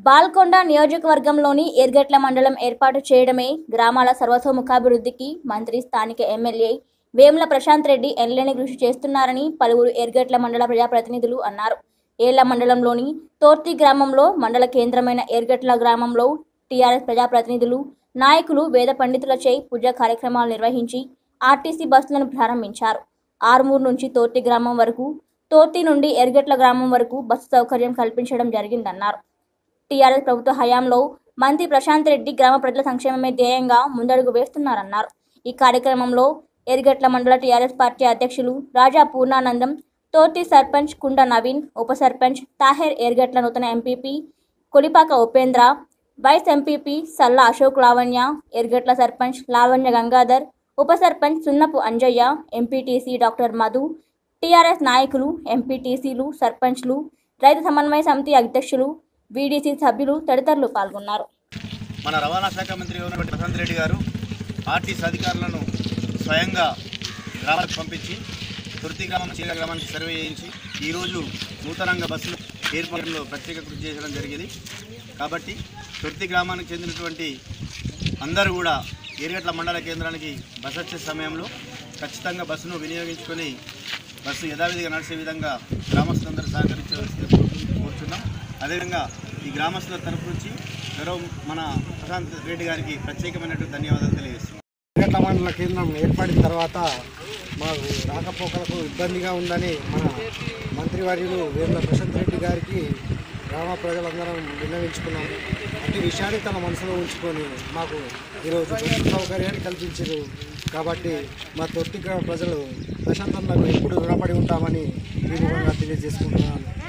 బాల్కొండ నియోజకవర్గంలోని ఎర్గట్ల మండలం ఏర్పాటు చేయడమే గ్రామాల సర్వతోముఖాభివృద్ధికి మంత్రి స్థానిక ఎమ్మెల్యే వేముల ప్రశాంత్ రెడ్డి ఎనలేని కృషి చేస్తున్నారని పలువురు ఎర్గట్ల మండల ప్రజాప్రతినిధులు అన్నారు ఏళ్ల మండలంలోని తోర్తి గ్రామంలో మండల కేంద్రమైన ఎర్గట్ల గ్రామంలో టీఆర్ఎస్ ప్రజాప్రతినిధులు నాయకులు వేద పండితులచే పూజా కార్యక్రమాలు నిర్వహించి ఆర్టీసీ బస్సులను ప్రారంభించారు ఆరుమూరు నుంచి తోర్తి గ్రామం వరకు తోర్తి నుండి ఎర్గట్ల గ్రామం వరకు బస్సు సౌకర్యం కల్పించడం జరిగిందన్నారు టీఆర్ఎస్ ప్రభుత్వ హయాంలో మంత్రి ప్రశాంత్ రెడ్డి గ్రామ ప్రజల సంక్షేమమే ధ్యేయంగా ముందడుగు వేస్తున్నారన్నారు ఈ కార్యక్రమంలో ఎరిగట్ల మండల టీఆర్ఎస్ పార్టీ అధ్యక్షులు రాజా పూర్ణానందం తోటి సర్పంచ్ కుండ నవీన్ ఉప సర్పంచ్ తాహెర్ ఎర్గట్ల నూతన MPP Kolipaka Upendra vice MPP Salla Ashok Lavanya Ergatla sarpanch Lavanya Gangadhar ఉప sarpanch Sunnapu Anjaiah MPTC doctor Madhu TRS నాయకులు ఎంపీటీసీలు సర్పంచ్లు రైతు సమన్వయ సమితి అధ్యక్షులు వీడీసీ సభ్యులు తదితరులు పాల్గొన్నారు మన రవాణా శాఖ మంత్రి ఉన్నటువంటి ప్రశాంత్ రెడ్డి గారు ఆర్టీసీ అధికారులను స్వయంగా గ్రామాలకు పంపించి తుర్తి గ్రామం చీల గ్రామానికి సర్వే చేయించి ఈరోజు నూతనంగా బస్సులు ఏర్పాటులో ప్రత్యేక కృషి చేయడం జరిగింది కాబట్టి తుర్తి గ్రామానికి చెందినటువంటి అందరూ కూడా ఏరుగట్ల మండల కేంద్రానికి బస్ వచ్చే సమయంలో ఖచ్చితంగా బస్సును వినియోగించుకొని బస్సు యథావిధిగా నడిచే విధంగా గ్రామస్తులందరూ సహకరించవలసింది కోరుతున్నాం అదేవిధంగా ఈ గ్రామస్తుల తరపు నుంచి గౌరవ మన ప్రశాంత్ రెడ్డి గారికి ప్రత్యేకమైనటువంటి ధన్యవాదాలు తెలియజేస్తున్నాం ఎర్గట్ల మండల కేంద్రం ఏర్పడిన తర్వాత మాకు రాకపోకలకు ఇబ్బందిగా ఉందని మన మంత్రివర్యులు వేముల ప్రశాంత్ రెడ్డి గారికి గ్రామ ప్రజలందరం విన్నవించుకున్నాము అట్టి విషయాన్ని తన మనసులో ఉంచుకొని మాకు ఈరోజు బస్సు సౌకర్యాన్ని కల్పించారు కాబట్టి మా తొట్టి గ్రామ ప్రజలు ప్రశాంతంగా ఎప్పుడు రుణపడి ఉంటామని ఈ విధంగా తెలియజేసుకుంటున్నాను